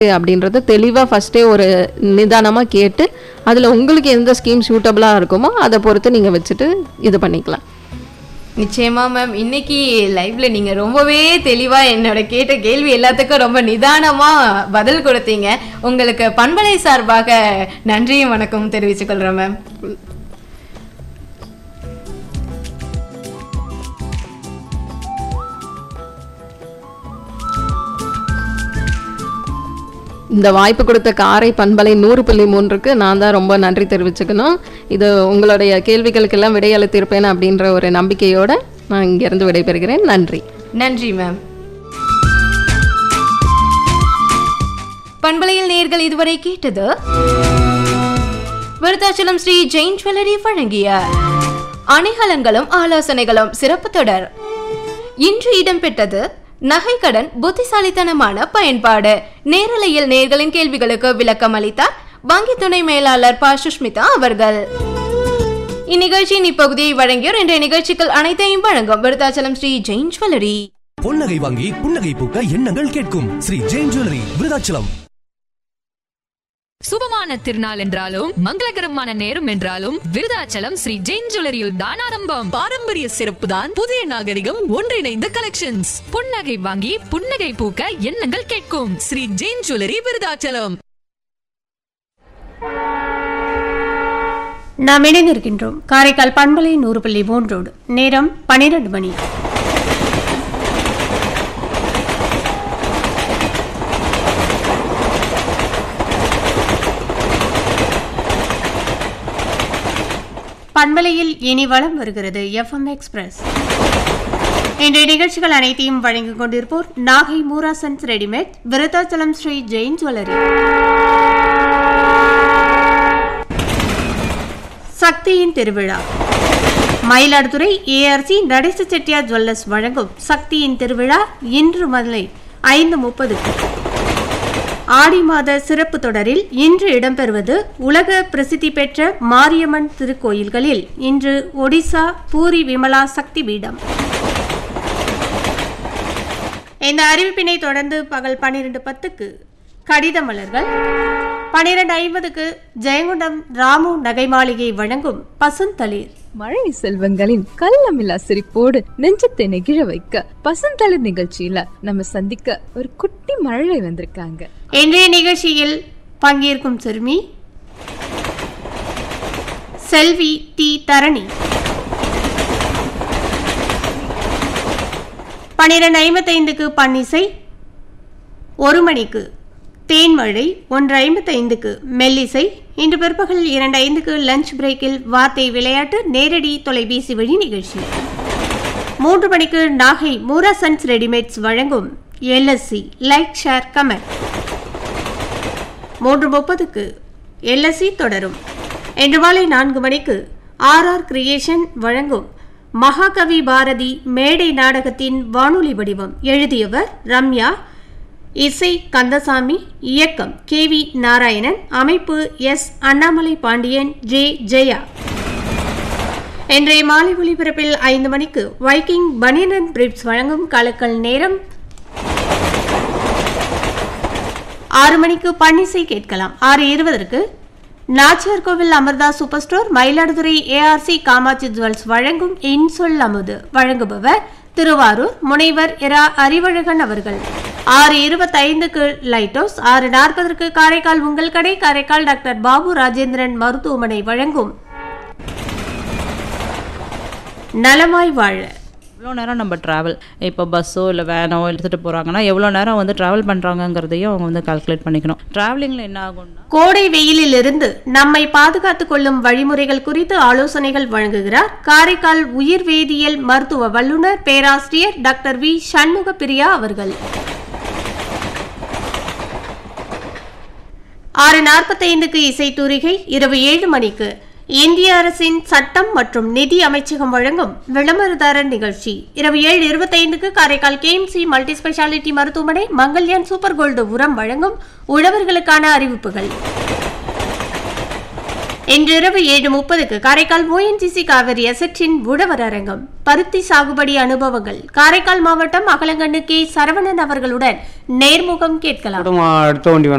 அப்படின்றத தெளிவாக ஃபஸ்ட்டே ஒரு நிதானமாக கேட்டு அதில் உங்களுக்கு எந்த ஸ்கீம் சூட்டபுளாக இருக்குமோ அதை பொறுத்து நீங்கள் வச்சுட்டு இது பண்ணிக்கலாம் நிச்சயமா மேம் இன்னைக்கு லைவ்ல நீங்க ரொம்பவே தெளிவா என்னோட கேட்ட கேள்வி எல்லாத்துக்கும் ரொம்ப நிதானமா பதில் கொடுத்தீங்க உங்களுக்கு பண்பலை சார்பாக நன்றியும் வணக்கம் தெரிவித்துக் கொள்றேன் மேம் இந்த வாய்ப்பு கொடுத்த காரை பண்பலை நூறு புள்ளி மூன்றுக்கு நான் தான் ரொம்ப நன்றி தெரிவிச்சுக்கணும் இது உங்களுடைய கேள்விகளுக்கெல்லாம் விடையளித்திருப்பேன் அப்படின்ற ஒரு நம்பிக்கையோட நான் இங்கேருந்து விடைபெறுகிறேன் நன்றி நன்றி மேம் பண்பலையில் நேர்கள் இதுவரை கேட்டது விருத்தாச்சலம் ஸ்ரீ ஜெயின் ஜுவல்லரி வழங்கிய அணிகலன்களும் ஆலோசனைகளும் சிறப்பு தொடர் இன்று இடம்பெற்றது நகைக்கடன் புத்திசாலித்தனமான பயன்பாடு நேரலையில் நேர்களின் கேள்விகளுக்கு விளக்கம் அளித்தார் வங்கி துணை மேலாளர் ப சுஷ்மிதா அவர்கள் இந்நிகழ்ச்சியின் இப்பகுதியை வழங்கியோர் இன்றைய நிகழ்ச்சிகள் அனைத்தையும் வழங்கும் விருத்தாச்சலம் ஸ்ரீ ஜெயின் ஜுவல்லரி பொன்னகை வாங்கி புன்னகை பூக்க எண்ணங்கள் கேட்கும் ஸ்ரீ ஜெயின் ஜுவல்லரி விருதாச்சலம் சுபமான திருநாள் என்றாலும் மங்களகரமான நேரம் என்றாலும் விருதாச்சலம் ஸ்ரீ ஜெயின் ஜுவல்லரியில் தான் ஆரம்பம் பாரம்பரிய சிறப்பு தான் புதிய நாகரிகம் ஒன்றிணைந்த கலெக்ஷன்ஸ் புன்னகை வாங்கி புன்னகை பூக்க எண்ணங்கள் கேட்கும் ஸ்ரீ ஜெயின் ஜுவல்லரி விருதாச்சலம் நாம் இணைந்திருக்கின்றோம் காரைக்கால் பண்பலை நூறு புள்ளி மூன்றோடு நேரம் பனிரெண்டு மணி பண்பலையில் இனி வளம் வருகிறது எஃப்எம் எக்ஸ்பிரஸ் இன்றைய நிகழ்ச்சிகள் அனைத்தையும் வழங்கிக் கொண்டிருப்போர் நாகை மூராசன்ஸ் ரெடிமேட் விருத்தாச்சலம் ஸ்ரீ ஜெயின் ஜுவல்லரி சக்தியின் திருவிழா மயிலாடுதுறை ஏஆர்சி நடேச செட்டியார் ஜுவல்லர்ஸ் வழங்கும் சக்தியின் திருவிழா இன்று முதலை ஐந்து முப்பதுக்கு ஆடி மாத சிறப்பு தொடரில் இன்று இடம்பெறுவது உலக பிரசித்தி பெற்ற மாரியம்மன் திருக்கோயில்களில் இன்று ஒடிசா பூரி விமலா சக்தி பீடம் இந்த அறிவிப்பினை தொடர்ந்து பகல் பன்னிரண்டு பத்துக்கு கடித மலர்கள் பன்னிரண்டு ஐம்பதுக்கு ஜெயங்கொண்டம் ராமு நகை மாளிகை வழங்கும் பசுந்தளிர் மழை செல்வங்களின் கள்ளமில்லா சிரிப்போடு நெஞ்சத்தை நெகிழ வைக்க பசுந்தளிர் நிகழ்ச்சியில நம்ம சந்திக்க ஒரு குட்டி மழலை வந்திருக்காங்க இன்றைய நிகழ்ச்சியில் பங்கேற்கும் சிறுமி செல்வி டி தரணி பன்னிரண்டு ஐம்பத்தைந்துக்கு பன்னிசை ஒரு மணிக்கு தேன்மழை ஒன்று ஐம்பத்தைந்துக்கு மெல்லிசை இன்று பிற்பகல் இரண்டு ஐந்துக்கு லஞ்ச் பிரேக்கில் வார்த்தை விளையாட்டு நேரடி தொலைபேசி வழி நிகழ்ச்சி மூன்று மணிக்கு நாகை மூரா சன்ஸ் ரெடிமேட்ஸ் வழங்கும் எல்எஸ்சி லைக் ஷேர் கமெண்ட் மூன்று முப்பதுக்கு எல்எஸ்சி தொடரும் இன்று மாலை நான்கு மணிக்கு ஆர்ஆர் கிரியேஷன் வழங்கும் மகாகவி பாரதி மேடை நாடகத்தின் வானொலி வடிவம் எழுதியவர் ரம்யா இசை கந்தசாமி இயக்கம் கே வி நாராயணன் அமைப்பு எஸ் அண்ணாமலை பாண்டியன் ஜே ஜெயா இன்றைய மாலை ஒளிபரப்பில் ஐந்து மணிக்கு வைக்கிங் பனியன் பிரிப்ஸ் வழங்கும் கலக்கல் நேரம் ஆறு மணிக்கு பன்னிசை கேட்கலாம் ஆறு இருபதற்கு Nachiyar Koil Amartha super store Mayiladuthurai A R C Kamatchi jewels வழங்கும் இன்சொல் அமுது வழங்குபவர் திருவாரூர் முனைவர் இரா அறிவழகன் அவர்கள் ஆறு இருபத்தைந்துக்கு லைட் ஹவுஸ் ஆறு நாற்பதற்கு காரைக்கால் உங்கள் கடை காரைக்கால் டாக்டர் பாபு ராஜேந்திரன் மருத்துவமனை வழங்கும் நலமாய் வாழ எவ்வளோ நேரம் நம்ம ட்ராவல் இப்போ பஸ்ஸோ இல்லை வேனோ எடுத்துகிட்டு போகிறாங்கன்னா எவ்வளோ நேரம் வந்து ட்ராவல் பண்ணுறாங்கங்கிறதையும் அவங்க வந்து கால்குலேட் பண்ணிக்கணும் ட்ராவலிங்கில் என்ன ஆகும்னா கோடை வெயிலில் இருந்து நம்மை பாதுகாத்துக் கொள்ளும் வழிமுறைகள் குறித்து ஆலோசனைகள் வழங்குகிறார் காரைக்கால் உயிர் வேதியியல் மருத்துவ வல்லுநர் பேராசிரியர் டாக்டர் வி சண்முக பிரியா அவர்கள் ஆறு நாற்பத்தைந்துக்கு இசைத்தூரிகை இரவு ஏழு மணிக்கு இந்திய அரசின் சட்டம் மற்றும் நிதி அமைச்சகம் வழங்கும் விளம்பரதாரர் நிகழ்ச்சி இரவு ஏழு இருபத்தைந்துக்கு காரைக்கால் கேஎம்சி மல்டி ஸ்பெஷாலிட்டி மருத்துவமனை மங்கல்யான் சூப்பர் கோல்டு உரம் வழங்கும் உழவர்களுக்கான அறிவிப்புகள் இன்று இரவு ஏழு முப்பதுக்கு காரைக்கால் ஓஎன்ஜிசி காவிரி எசட்டின் உழவர் அரங்கம் பருத்தி சாகுபடி அனுபவங்கள் காரைக்கால் மாவட்டம் அகலங்கண்ணு கே சரவணன் அவர்களுடன் நேர்முகம் கேட்கலாம் அடுத்த வண்டி வேணும்